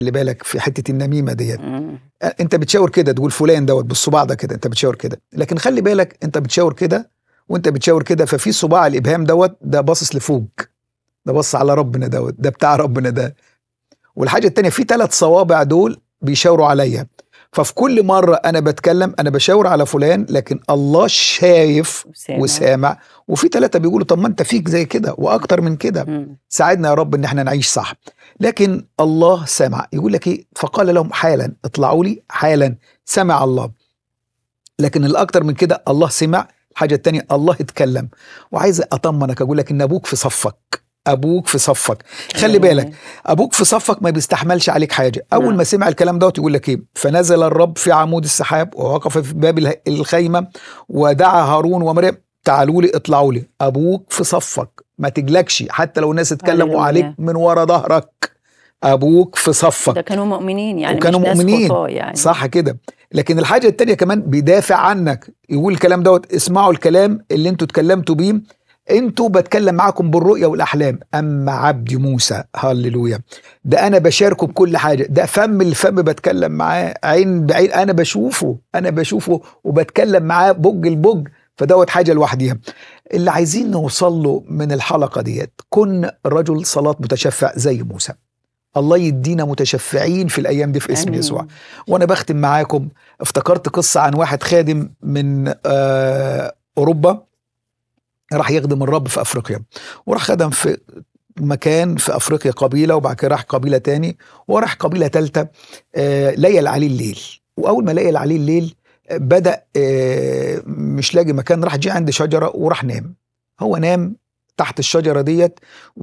خلي بالك في حته النميمه ديت مم. انت بتشاور كده تقول فلان دوت بالصباع ده كده انت بتشاور كده لكن خلي بالك انت بتشاور كده وانت بتشاور كده ففي صباع الابهام دوت ده باصص لفوق ده بص على ربنا دوت ده بتاع ربنا ده والحاجه التانية في ثلاث صوابع دول بيشاوروا عليا ففي كل مره انا بتكلم انا بشاور على فلان لكن الله شايف وسامع. وسامع وفي ثلاثه بيقولوا طب ما انت فيك زي كده واكتر من كده مم. ساعدنا يا رب ان احنا نعيش صح لكن الله سمع يقول لك ايه فقال لهم حالا اطلعوا لي حالا سمع الله لكن الاكتر من كده الله سمع الحاجه التانية الله اتكلم وعايز اطمنك اقول لك ان ابوك في صفك ابوك في صفك خلي بالك ابوك في صفك ما بيستحملش عليك حاجه اول نعم. ما سمع الكلام دوت يقول لك ايه فنزل الرب في عمود السحاب ووقف في باب اله- الخيمه ودعا هارون ومريم تعالوا لي اطلعوا لي ابوك في صفك ما تجلكش حتى لو الناس اتكلموا هللويا. عليك من ورا ظهرك ابوك في ده صفك كانوا مؤمنين يعني وكانوا مش ناس مؤمنين. خطاة يعني صح كده لكن الحاجه التانية كمان بيدافع عنك يقول الكلام دوت اسمعوا الكلام اللي انتوا اتكلمتوا بيه انتوا بتكلم معاكم بالرؤيا والاحلام اما عبدي موسى هللويا ده انا بشاركه بكل حاجه ده فم الفم بتكلم معاه عين بعين انا بشوفه انا بشوفه وبتكلم معاه بج البج فدوت حاجه لوحديها اللي عايزين نوصل له من الحلقه ديت كن رجل صلاه متشفع زي موسى الله يدينا متشفعين في الايام دي في اسم آمين. يسوع وانا بختم معاكم افتكرت قصه عن واحد خادم من آه اوروبا راح يخدم الرب في افريقيا وراح خدم في مكان في افريقيا قبيله وبعد كده راح قبيله تاني وراح قبيله ثالثه آه ليل عليه الليل واول ما ليل عليه الليل آه، بدا آه مش لاقي مكان راح جه عند شجره وراح نام هو نام تحت الشجره ديت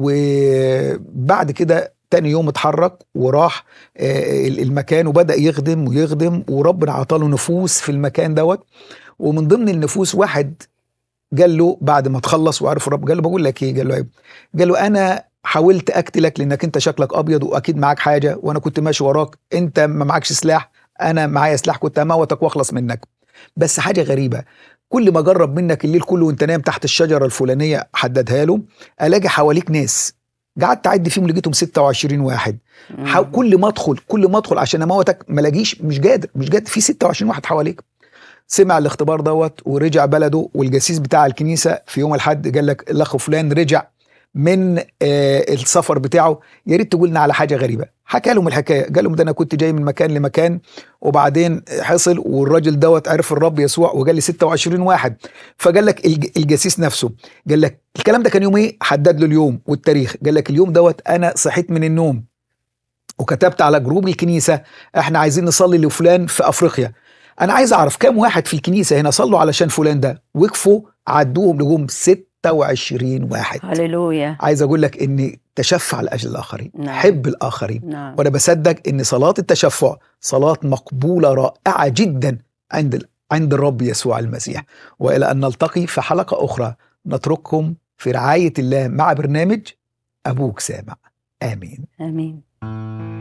وبعد كده تاني يوم اتحرك وراح آه، المكان وبدا يخدم ويخدم وربنا عطاله نفوس في المكان دوت ومن ضمن النفوس واحد قال له بعد ما تخلص وعرف الرب قال له بقول لك ايه قال له ايه قال له انا حاولت اقتلك لانك انت شكلك ابيض واكيد معاك حاجه وانا كنت ماشي وراك انت ما معكش سلاح انا معايا سلاح كنت هموتك واخلص منك بس حاجه غريبه كل ما اجرب منك الليل كله وانت نايم تحت الشجره الفلانيه حددها له الاقي حواليك ناس قعدت اعد فيهم لقيتهم 26 واحد مم. حاو- كل ما ادخل كل ما ادخل عشان اموتك ما لاقيش مش قادر مش قادر في 26 واحد حواليك سمع الاختبار دوت ورجع بلده والجسيس بتاع الكنيسه في يوم الحد قال لك الاخ فلان رجع من آه السفر بتاعه يا ريت تقول لنا على حاجه غريبه حكى لهم الحكايه قال لهم ده انا كنت جاي من مكان لمكان وبعدين حصل والراجل دوت عرف الرب يسوع وقال لي 26 واحد فقال لك الج- الجسيس نفسه قال لك الكلام ده كان يوم ايه حدد له اليوم والتاريخ قال لك اليوم دوت انا صحيت من النوم وكتبت على جروب الكنيسه احنا عايزين نصلي لفلان في افريقيا انا عايز اعرف كام واحد في الكنيسه هنا صلوا علشان فلان ده وقفوا عدوهم لجوم 26 واحد هللويا عايز اقول لك اني تشفع لاجل الاخرين نعم. حب الاخرين نعم وانا بصدق ان صلاه التشفع صلاه مقبوله رائعه جدا عند عند الرب يسوع المسيح والى ان نلتقي في حلقه اخرى نترككم في رعايه الله مع برنامج ابوك سامع امين امين